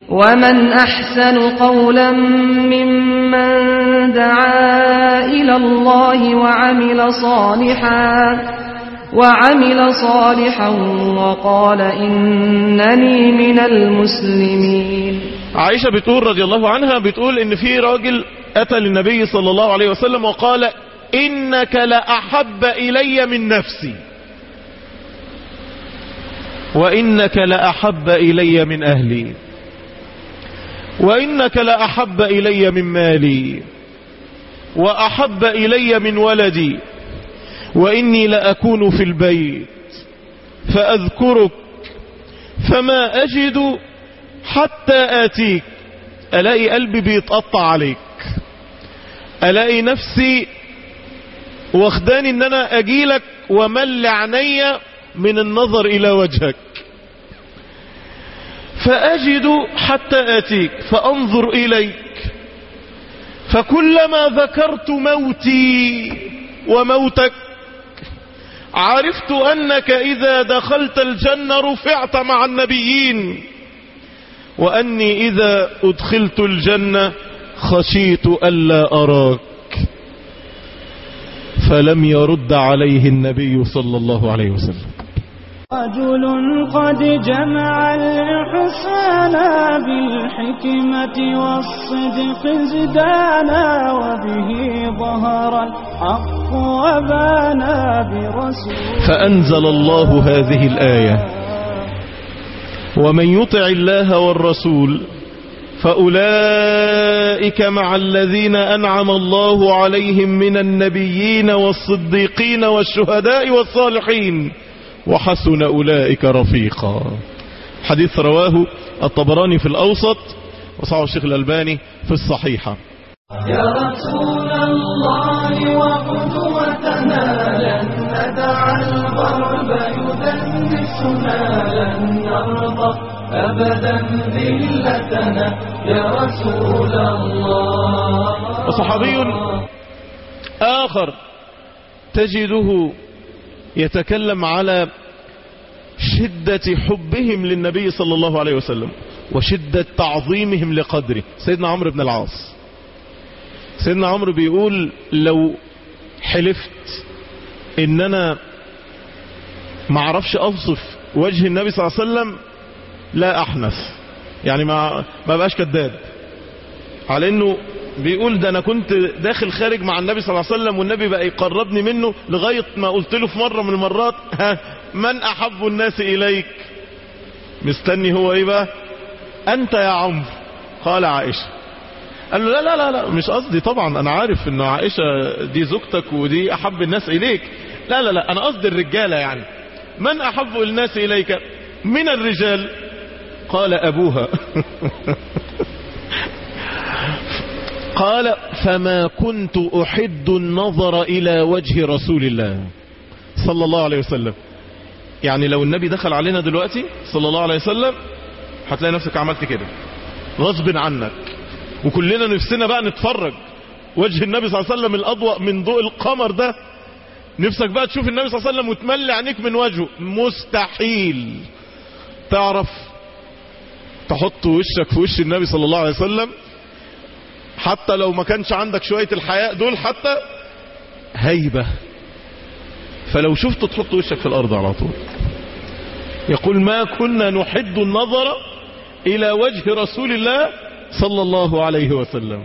ومن أحسن قولا ممن دعا إلى الله وعمل صالحا وعمل صالحا وقال إنني من المسلمين عائشة بتقول رضي الله عنها بتقول ان في راجل اتى للنبي صلى الله عليه وسلم وقال انك لأحب الي من نفسي وانك لأحب الي من اهلي وانك لأحب الي من مالي واحب الي من ولدي واني لأكون في البيت فاذكرك فما اجد حتى آتيك ألاقي قلبي بيتقطع عليك ألاقي نفسي واخداني ان انا اجيلك ومل عيني من النظر الى وجهك فاجد حتى اتيك فانظر اليك فكلما ذكرت موتي وموتك عرفت انك اذا دخلت الجنة رفعت مع النبيين وأني إذا أدخلت الجنة خشيت ألا أراك فلم يرد عليه النبي صلى الله عليه وسلم رجل قد جمع الحسان بالحكمة والصدق زدانا وبه ظهر الحق وبانا برسول فأنزل الله هذه الآية ومن يطع الله والرسول فأولئك مع الذين أنعم الله عليهم من النبيين والصديقين والشهداء والصالحين وحسن أولئك رفيقا حديث رواه الطبراني في الأوسط وصعب الشيخ الألباني في الصحيحة يا رسول الله وقدوتنا لن ندع الغرب يدنسنا لن نرضى أبدا ذلتنا يا رسول الله وصحابي آخر تجده يتكلم على شدة حبهم للنبي صلى الله عليه وسلم وشدة تعظيمهم لقدره سيدنا عمرو بن العاص سيدنا عمرو بيقول لو حلفت ان انا ما اعرفش اوصف وجه النبي صلى الله عليه وسلم لا احنث يعني ما ما بقاش كذاب على انه بيقول ده انا كنت داخل خارج مع النبي صلى الله عليه وسلم والنبي بقى يقربني منه لغاية ما قلت له في مرة من المرات ها من احب الناس اليك مستني هو ايه بقى انت يا عمرو قال عائشة قال له لا لا لا لا مش قصدي طبعا انا عارف ان عائشة دي زوجتك ودي احب الناس اليك لا لا لا انا قصدي الرجالة يعني من احب الناس اليك من الرجال قال ابوها قال فما كنت احد النظر الى وجه رسول الله صلى الله عليه وسلم يعني لو النبي دخل علينا دلوقتي صلى الله عليه وسلم هتلاقي نفسك عملت كده غصب عنك وكلنا نفسنا بقى نتفرج وجه النبي صلى الله عليه وسلم الأضوأ من ضوء القمر ده نفسك بقى تشوف النبي صلى الله عليه وسلم وتملي عينيك من وجهه مستحيل تعرف تحط وشك في وش النبي صلى الله عليه وسلم حتى لو ما كانش عندك شوية الحياء دول حتى هيبة فلو شفته تحط وشك في الأرض على طول يقول ما كنا نحد النظر إلى وجه رسول الله صلى الله عليه وسلم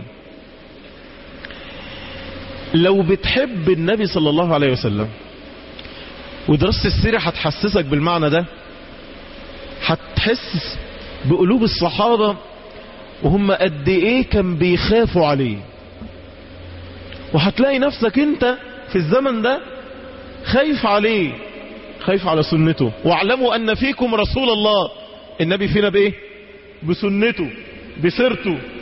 لو بتحب النبي صلى الله عليه وسلم ودراسة السيرة هتحسسك بالمعنى ده هتحس بقلوب الصحابة وهم قد ايه كان بيخافوا عليه وهتلاقي نفسك انت في الزمن ده خايف عليه خايف على سنته واعلموا ان فيكم رسول الله النبي فينا بايه بسنته بسيرته